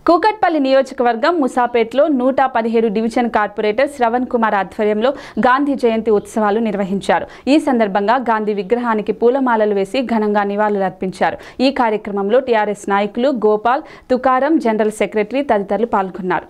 కూకట్పల్లి నియోజకవర్గం ముసాపేట్లో నూట పదిహేడు డివిజన్ కార్పొరేటర్ శ్రవణ్ కుమార్ ఆధ్వర్యంలో గాంధీ జయంతి ఉత్సవాలు నిర్వహించారు ఈ సందర్భంగా గాంధీ విగ్రహానికి పూలమాలలు వేసి ఘనంగా నివాళులర్పించారు ఈ కార్యక్రమంలో టీఆర్ఎస్ నాయకులు గోపాల్ తుకారం జనరల్ సెక్రటరీ తదితరులు పాల్గొన్నారు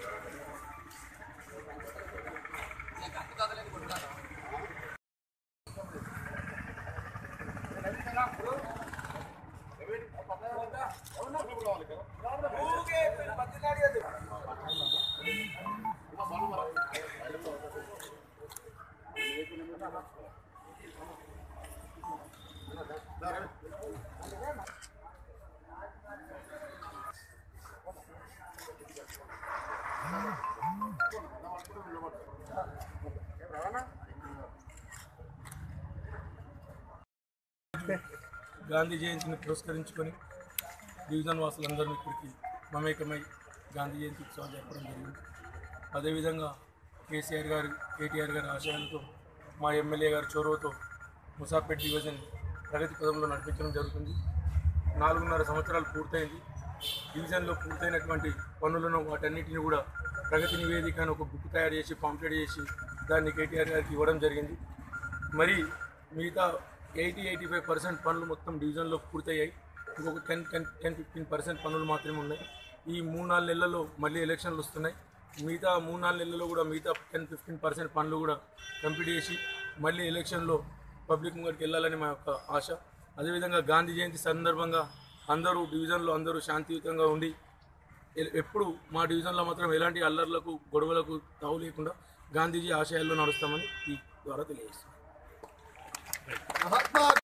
గాంధీ జయంతిని పురస్కరించుకొని డివిజన్ వాసులందరూ ఇక్కడికి మమేకమై గాంధీ జయంతి ఉత్సవాలు జరపడం జరిగింది అదేవిధంగా కేసీఆర్ గారు కేటీఆర్ గారి ఆశయాలతో మా ఎమ్మెల్యే గారి చొరవతో ముసాపేట్ డివిజన్ ప్రగతి పదంలో నడిపించడం జరుగుతుంది నాలుగున్నర సంవత్సరాలు పూర్తయింది డివిజన్లో పూర్తయినటువంటి పనులను వాటన్నిటిని కూడా ప్రగతి నివేదిక అని ఒక బుక్ తయారు చేసి పాంప్లెట్ చేసి దాన్ని కేటీఆర్ గారికి ఇవ్వడం జరిగింది మరి మిగతా ఎయిటీ ఎయిటీ ఫైవ్ పర్సెంట్ పనులు మొత్తం డివిజన్లో పూర్తయ్యాయి ఇంకొక ten ten ten fifteen percent పనులు మాత్రమే ఉన్నాయి ఈ మూడు నాలుగు నెలల్లో మళ్ళీ ఎలక్షన్లు వస్తున్నాయి మిగతా మూడు నాలుగు నెలల్లో కూడా మిగతా టెన్ ఫిఫ్టీన్ పర్సెంట్ పనులు కూడా కంప్లీట్ చేసి మళ్ళీ ఎలక్షన్లో పబ్లిక్ ముంగడికి వెళ్ళాలని మా యొక్క ఆశ అదేవిధంగా గాంధీ జయంతి సందర్భంగా అందరూ డివిజన్లో అందరూ శాంతియుతంగా ఉండి ఎ- ఎప్పుడు మా డివిజన్లో మాత్రం ఎలాంటి అల్లర్లకు గొడవలకు తావు లేకుండా గాంధీజీ ఆశయాల్లో నడుస్తామని ఈ ద్వారా తెలియజేస్తాం